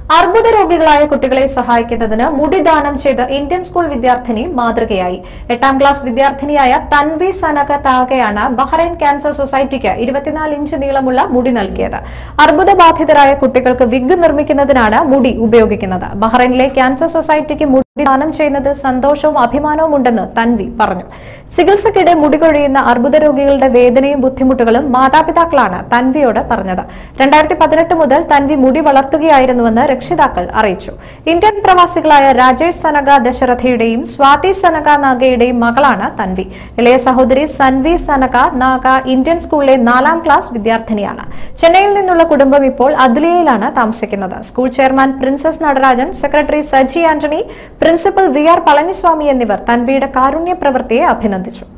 അർബുദ രോഗികളായ കുട്ടികളെ സഹായിക്കുന്നതിന് മുടി ദാനം ചെയ്ത ഇന്ത്യൻ സ്കൂൾ വിദ്യാർത്ഥിനി മാതൃകയായി എട്ടാം ക്ലാസ് വിദ്യാർത്ഥിനിയായ തൻവി സനക താകയാണ് ബഹ്റൈൻ ക്യാൻസർ സൊസൈറ്റിക്ക് ഇരുപത്തിനാല് ഇഞ്ച് നീളമുള്ള മുടി നൽകിയത് അർബുദ ബാധിതരായ കുട്ടികൾക്ക് വിഗ് നിർമ്മിക്കുന്നതിനാണ് മുടി ഉപയോഗിക്കുന്നത് ബഹ്റൈനിലെ ക്യാൻസർ സൊസൈറ്റിക്ക് മുടി ദാനം ചെയ്യുന്നതിൽ സന്തോഷവും അഭിമാനവും ഉണ്ടെന്ന് തൻവി പറഞ്ഞു ചികിത്സയ്ക്കിടെ മുടി കൊഴിയുന്ന അർബുദ രോഗികളുടെ വേദനയും ബുദ്ധിമുട്ടുകളും മാതാപിതാക്കളാണ് തൻവിയോട് പറഞ്ഞത് രണ്ടായിരത്തി പതിനെട്ട് മുതൽ തൻവി മുടി വളർത്തുകയായിരുന്നുവെന്ന് രക്ഷിതാക്കൾ അറിയിച്ചു ഇന്ത്യൻ പ്രവാസികളായ രാജേഷ് സനക ദശരഥയുടെയും സ്വാതി സനക നാഗയുടെയും മകളാണ് തൻവി ഇളയ സഹോദരി സൻവി സനക നാഗ ഇന്ത്യൻ സ്കൂളിലെ നാലാം ക്ലാസ് വിദ്യാർത്ഥിനിയാണ് ചെന്നൈയിൽ നിന്നുള്ള കുടുംബം ഇപ്പോൾ അദ്ലിയയിലാണ് താമസിക്കുന്നത് school chairman Princess Natarajan secretary Saji Antony principal V R Palaniswami എന്നിവർ തൻവിയുടെ കാരുണ്യ പ്രവൃത്തിയെ അഭിനന്ദിച്ചു